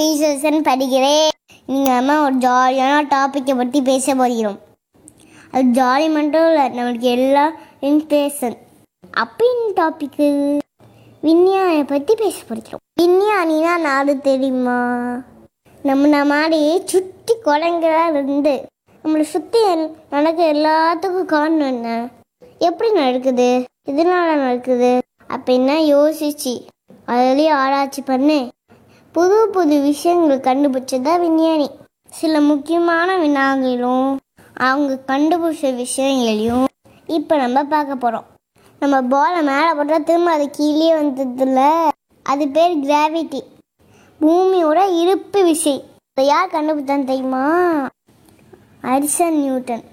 session படிக்கிறேன் நீங்கள் அம்மா ஒரு ஜாலியான டாப்பிக்கை பற்றி பேச போகிறோம் அது ஜாலி மட்டும் இல்லை நம்மளுக்கு எல்லாம் இன்ஸ்பிரேஷன் அப்படின்னு டாப்பிக்கு விஞ்ஞானியை பற்றி பேச போகிறோம் விஞ்ஞானினா நாடு தெரியுமா நம்ம மாதிரி சுற்றி குழந்தைகளா இருந்து நம்மளை சுற்றி நடக்க எல்லாத்துக்கும் காரணம் என்ன எப்படி நடக்குது எதனால நடக்குது அப்படின்னா யோசிச்சு அதுலேயும் ஆராய்ச்சி பண்ணு புது புது விஷயங்கள் கண்டுபிடிச்சதா விஞ்ஞானி சில முக்கியமான வினாங்களும் அவங்க கண்டுபிடிச்ச விஷயங்களையும் இப்போ நம்ம பார்க்க போகிறோம் நம்ம பாலை மேலே போட்டால் திரும்ப அது கீழே வந்ததில்ல அது பேர் கிராவிட்டி பூமியோட இருப்பு விசை அதை யார் கண்டுபிடிச்சான்னு தெரியுமா அரிசன் நியூட்டன்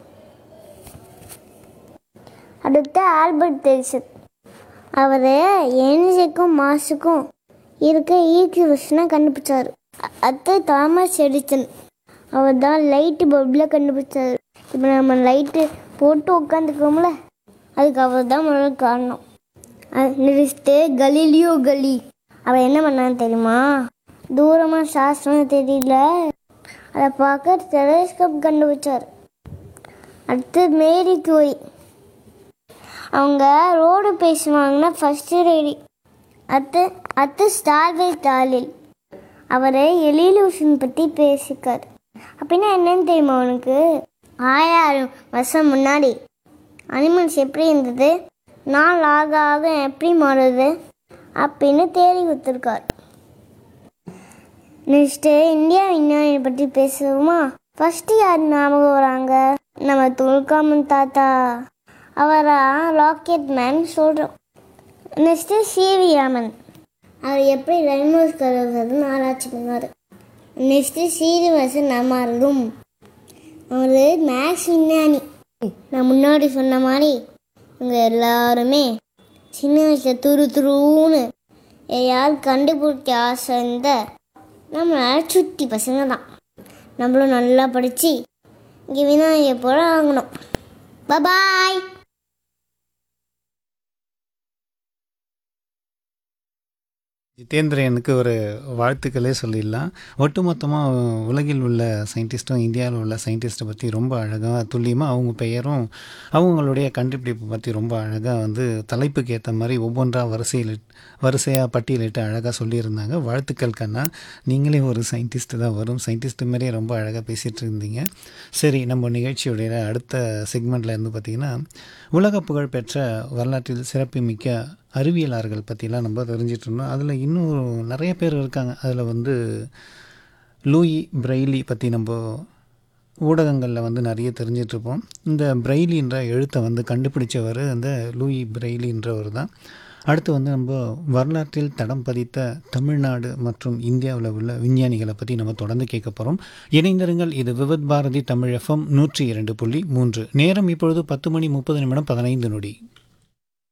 அடுத்து ஆல்பர்ட் டெல்சன் அவர் எனர்ஜிக்கும் மாசுக்கும் இருக்க ஈக்குவேஷனை கண்டுபிடிச்சார் அ- அடுத்து தாமஸ் எடிசன் அவர் தான் லைட்டு பல்பில் கண்டுபிடிச்சார் இப்போ நம்ம லைட்டு போட்டு உட்காந்துக்கோம்ல அதுக்கு அவர் தான் முதல் காரணம் நெக்ஸ்ட்டு கலீலியோ கலி அவர் என்ன பண்ணான்னு தெரியுமா தூரமாக சாஸ்திரம் தெரியல அதை பார்க்க டெலிஸ்கோப் கண்டுபிடிச்சார் அடுத்து மேரி கோரி அவங்க ரோடு பேசுவாங்கன்னா ஃபஸ்ட்டு ரெடி அடுத்து அடுத்து ஸ்டார்வே தாலில் அவரை எலிலூஷன் பற்றி பேசிக்கார் அப்படின்னா என்னன்னு தெரியுமா உனக்கு ஆயிரம் வருஷம் முன்னாடி அனிமல்ஸ் எப்படி இருந்தது நாள் ஆக ஆக எப்படி மாறுது அப்படின்னு தேடி கொடுத்துருக்கார் நெக்ஸ்ட்டு இந்தியா விஞ்ஞானியை பற்றி பேசுவோமா ஃபஸ்ட்டு யார் ஞாபகம் வராங்க நம்ம துல்காமன் தாத்தா அவரா ராக்கெட் மேன் சொல்கிறோம் நெக்ஸ்ட்டு சிவி ராமன் அவர் எப்படி ரெயின்போஸ் கலர்றதுன்னு ஆராய்ச்சி பண்ணார் நெக்ஸ்ட்டு சீனிவாசன் அமரும் அவர் மேக்ஸ் விஞ்ஞானி நான் முன்னாடி சொன்ன மாதிரி இவங்க எல்லாருமே சின்ன வயசில் துரு துருன்னு யார் கண்டுபிடிக்க ஆசை இருந்த நம்மளால சுட்டி பசங்க தான் நம்மளும் நல்லா படித்து இங்கே விநாயகர் போல வாங்கணும் பாய் ஜிதேந்திரனுக்கு ஒரு வாழ்த்துக்களே சொல்லிடலாம் ஒட்டுமொத்தமாக உலகில் உள்ள சயின்டிஸ்ட்டும் இந்தியாவில் உள்ள சயின்டிஸ்ட்டை பற்றி ரொம்ப அழகாக துல்லியமாக அவங்க பெயரும் அவங்களுடைய கண்டுபிடிப்பு பற்றி ரொம்ப அழகாக வந்து தலைப்புக்கு ஏற்ற மாதிரி ஒவ்வொன்றா வரிசையில் வரிசையாக பட்டியலிட்டு அழகாக சொல்லியிருந்தாங்க வாழ்த்துக்கள் கண்ணா நீங்களே ஒரு சயின்டிஸ்ட் தான் வரும் சயின்டிஸ்ட் மாதிரியே ரொம்ப அழகாக பேசிகிட்டு இருந்தீங்க சரி நம்ம நிகழ்ச்சியுடைய அடுத்த செக்மெண்ட்டில் இருந்து பார்த்திங்கன்னா உலக புகழ்பெற்ற வரலாற்றில் சிறப்புமிக்க அறிவியலாளர்கள் பற்றிலாம் நம்ம தெரிஞ்சிட்டு இருந்தோம் அதில் இன்னும் நிறைய பேர் இருக்காங்க அதில் வந்து லூயி பிரெய்லி பற்றி நம்ம ஊடகங்களில் வந்து நிறைய தெரிஞ்சிட்ருப்போம் இந்த பிரெய்லின்ற எழுத்தை வந்து கண்டுபிடிச்சவர் அந்த லூயி பிரெய்லின்றவர் தான் அடுத்து வந்து நம்ம வரலாற்றில் தடம் பதித்த தமிழ்நாடு மற்றும் இந்தியாவில் உள்ள விஞ்ஞானிகளை பற்றி நம்ம தொடர்ந்து கேட்க போகிறோம் இணைந்திருங்கள் இது விவத் பாரதி தமிழ் எஃப்எம் நூற்றி இரண்டு புள்ளி மூன்று நேரம் இப்பொழுது பத்து மணி முப்பது நிமிடம் பதினைந்து நொடி